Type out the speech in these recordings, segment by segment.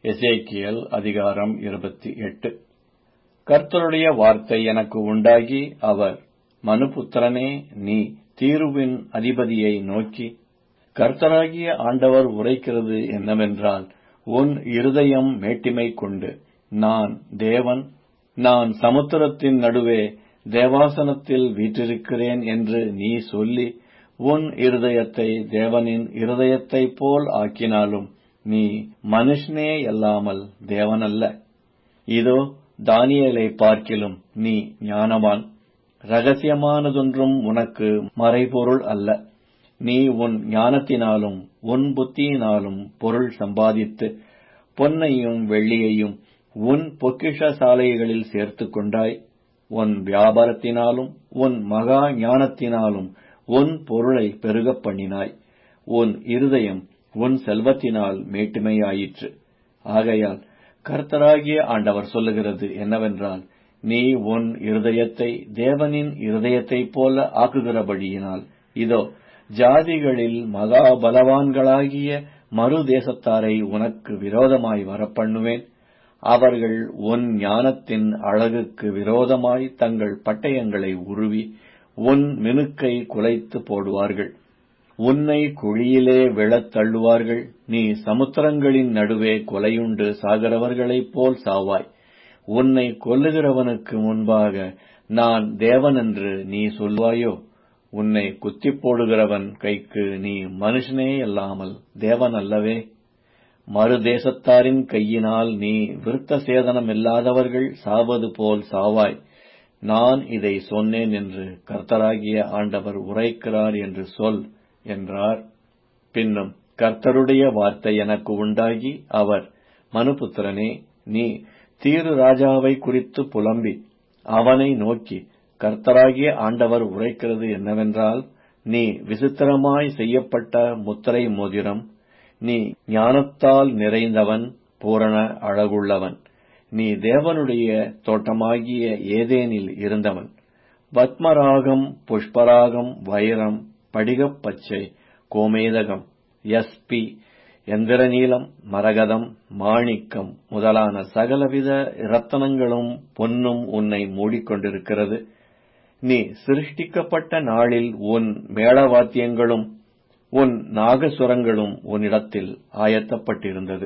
எசேக்கியேல் அதிகாரம் இருபத்தி எட்டு கர்த்தருடைய வார்த்தை எனக்கு உண்டாகி அவர் மனுபுத்திரனே நீ தீருவின் அதிபதியை நோக்கி கர்த்தராகிய ஆண்டவர் உரைக்கிறது என்னவென்றால் உன் இருதயம் மேட்டிமை கொண்டு நான் தேவன் நான் சமுத்திரத்தின் நடுவே தேவாசனத்தில் வீற்றிருக்கிறேன் என்று நீ சொல்லி உன் இருதயத்தை தேவனின் இருதயத்தைப் போல் ஆக்கினாலும் நீ மனுஷனே அல்லாமல் தேவனல்ல இதோ தானியேலை பார்க்கிலும் நீ ஞானவான் ரகசியமானதொன்றும் உனக்கு மறைபொருள் அல்ல நீ உன் ஞானத்தினாலும் உன் புத்தியினாலும் பொருள் சம்பாதித்து பொன்னையும் வெள்ளியையும் உன் பொக்கிஷ சாலைகளில் சேர்த்துக் கொண்டாய் உன் வியாபாரத்தினாலும் உன் மகா ஞானத்தினாலும் உன் பொருளை பெருகப் பண்ணினாய் உன் இருதயம் உன் செல்வத்தினால் மேட்டுமையாயிற்று ஆகையால் கர்த்தராகிய ஆண்டவர் சொல்லுகிறது என்னவென்றால் நீ உன் இருதயத்தை தேவனின் இருதயத்தைப் போல ஆக்குகிறபடியினால் இதோ ஜாதிகளில் மகா பலவான்களாகிய மறு தேசத்தாரை உனக்கு விரோதமாய் வரப்பண்ணுவேன் அவர்கள் உன் ஞானத்தின் அழகுக்கு விரோதமாய் தங்கள் பட்டயங்களை உருவி உன் மினுக்கை குலைத்து போடுவார்கள் உன்னை குழியிலே விழத் தள்ளுவார்கள் நீ சமுத்திரங்களின் நடுவே கொலையுண்டு சாகிறவர்களைப் போல் சாவாய் உன்னை கொல்லுகிறவனுக்கு முன்பாக நான் தேவனென்று நீ சொல்வாயோ உன்னை குத்திப் போடுகிறவன் கைக்கு நீ மனுஷனே அல்லாமல் தேவன் அல்லவே மறுதேசத்தாரின் கையினால் நீ விருத்த சேதனம் இல்லாதவர்கள் சாவது போல் சாவாய் நான் இதை சொன்னேன் என்று கர்த்தராகிய ஆண்டவர் உரைக்கிறார் என்று சொல் என்றார் பின்னும் கர்த்தருடைய வார்த்தை எனக்கு உண்டாகி அவர் மனுபுத்திரனே நீ தீரு ராஜாவை குறித்து புலம்பி அவனை நோக்கி கர்த்தராகிய ஆண்டவர் உரைக்கிறது என்னவென்றால் நீ விசித்திரமாய் செய்யப்பட்ட முத்திரை மோதிரம் நீ ஞானத்தால் நிறைந்தவன் பூரண அழகுள்ளவன் நீ தேவனுடைய தோட்டமாகிய ஏதேனில் இருந்தவன் பத்மராகம் புஷ்பராகம் வைரம் படிகப் பச்சை கோமேதகம் எஸ்பி எந்திரநீலம் மரகதம் மாணிக்கம் முதலான சகலவித இரத்தனங்களும் பொன்னும் உன்னை மூடிக்கொண்டிருக்கிறது நீ சிருஷ்டிக்கப்பட்ட நாளில் உன் மேளவாத்தியங்களும் உன் நாகசுரங்களும் உன்னிடத்தில் ஆயத்தப்பட்டிருந்தது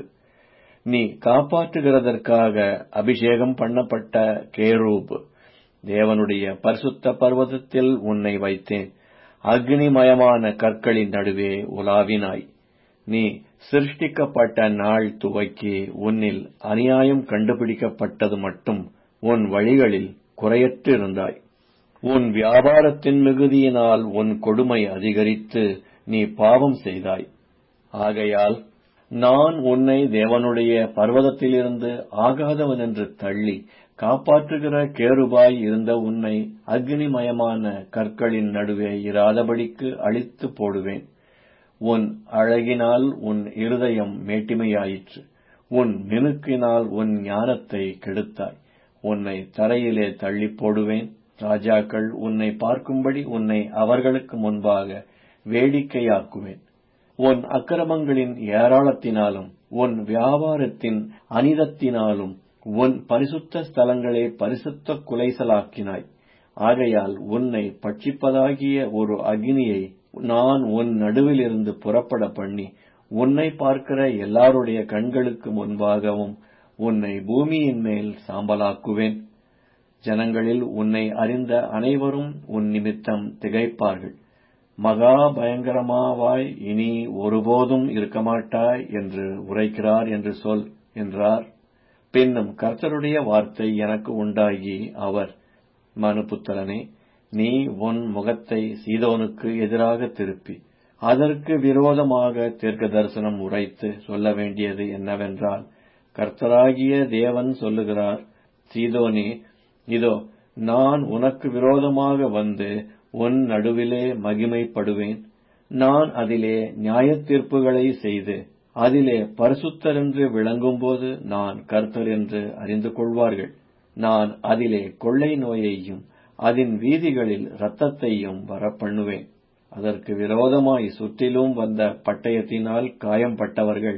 நீ காப்பாற்றுகிறதற்காக அபிஷேகம் பண்ணப்பட்ட கேரூப் தேவனுடைய பரிசுத்த பர்வதத்தில் உன்னை வைத்தேன் அக்னிமயமான கற்களின் நடுவே உலாவினாய் நீ சிருஷ்டிக்கப்பட்ட நாள் துவக்கி உன்னில் அநியாயம் கண்டுபிடிக்கப்பட்டது மட்டும் உன் வழிகளில் குறையற்றிருந்தாய் உன் வியாபாரத்தின் மிகுதியினால் உன் கொடுமை அதிகரித்து நீ பாவம் செய்தாய் ஆகையால் நான் உன்னை தேவனுடைய பர்வதத்திலிருந்து ஆகாதவன் என்று தள்ளி காப்பாற்றுகிற கேருபாய் இருந்த உன்னை அக்னிமயமான கற்களின் நடுவே இராதபடிக்கு அழித்து போடுவேன் உன் அழகினால் உன் இருதயம் மேட்டிமையாயிற்று உன் மினுக்கினால் உன் ஞானத்தை கெடுத்தாய் உன்னை தரையிலே தள்ளி போடுவேன் ராஜாக்கள் உன்னை பார்க்கும்படி உன்னை அவர்களுக்கு முன்பாக வேடிக்கையாக்குவேன் உன் அக்கிரமங்களின் ஏராளத்தினாலும் உன் வியாபாரத்தின் அனிதத்தினாலும் உன் பரிசுத்த ஸ்தலங்களே பரிசுத்த குலைசலாக்கினாய் ஆகையால் உன்னை பட்சிப்பதாகிய ஒரு அக்னியை நான் உன் நடுவிலிருந்து புறப்பட பண்ணி உன்னை பார்க்கிற எல்லாருடைய கண்களுக்கு முன்பாகவும் உன்னை பூமியின் மேல் சாம்பலாக்குவேன் ஜனங்களில் உன்னை அறிந்த அனைவரும் உன் நிமித்தம் திகைப்பார்கள் மகா பயங்கரமாவாய் இனி ஒருபோதும் இருக்கமாட்டாய் என்று உரைக்கிறார் என்று சொல் என்றார் பின்னும் கர்த்தருடைய வார்த்தை எனக்கு உண்டாகி அவர் மனுபுத்திரனே நீ உன் முகத்தை சீதோனுக்கு எதிராக திருப்பி அதற்கு விரோதமாக தீர்க்க தரிசனம் உரைத்து சொல்ல வேண்டியது என்னவென்றால் கர்த்தராகிய தேவன் சொல்லுகிறார் சீதோனே இதோ நான் உனக்கு விரோதமாக வந்து உன் நடுவிலே மகிமைப்படுவேன் நான் அதிலே நியாயத்தீர்ப்புகளை செய்து அதிலே பரிசுத்தர் என்று விளங்கும்போது நான் கர்த்தர் என்று அறிந்து கொள்வார்கள் நான் அதிலே கொள்ளை நோயையும் அதன் வீதிகளில் இரத்தத்தையும் வரப்பண்ணுவேன் அதற்கு விரோதமாய் சுற்றிலும் வந்த பட்டயத்தினால் காயம்பட்டவர்கள்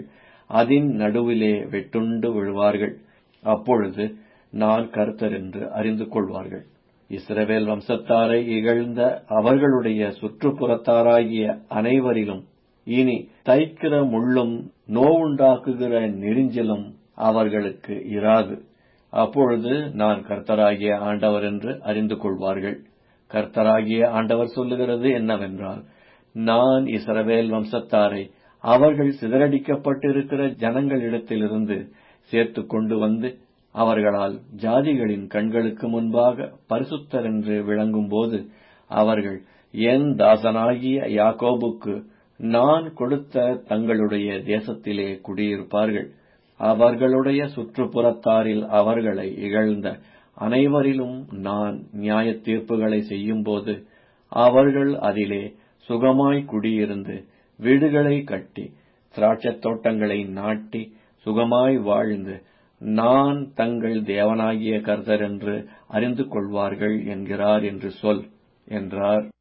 அதின் நடுவிலே வெட்டுண்டு விழுவார்கள் அப்பொழுது நான் கர்த்தர் என்று அறிந்து கொள்வார்கள் இஸ்ரவேல் வம்சத்தாரை இகழ்ந்த அவர்களுடைய சுற்றுப்புறத்தாராகிய அனைவரிலும் இனி தைக்கிற முள்ளும் நோவுண்டாக்குகிற நெரிஞ்சலும் அவர்களுக்கு இராது அப்பொழுது நான் கர்த்தராகிய ஆண்டவர் என்று அறிந்து கொள்வார்கள் கர்த்தராகிய ஆண்டவர் சொல்லுகிறது என்னவென்றால் நான் இஸ்ரவேல் வம்சத்தாரை அவர்கள் சிதறடிக்கப்பட்டிருக்கிற ஜனங்களிடத்திலிருந்து சேர்த்து கொண்டு வந்து அவர்களால் ஜாதிகளின் கண்களுக்கு முன்பாக பரிசுத்தர் என்று விளங்கும்போது அவர்கள் என் தாசனாகிய யாக்கோபுக்கு நான் கொடுத்த தங்களுடைய தேசத்திலே குடியிருப்பார்கள் அவர்களுடைய சுற்றுப்புறத்தாரில் அவர்களை இகழ்ந்த அனைவரிலும் நான் நியாய தீர்ப்புகளை செய்யும்போது அவர்கள் அதிலே சுகமாய் குடியிருந்து வீடுகளை கட்டி திராட்சத் தோட்டங்களை நாட்டி சுகமாய் வாழ்ந்து நான் தங்கள் தேவனாகிய கர்த்தர் என்று அறிந்து கொள்வார்கள் என்கிறார் என்று சொல் என்றார்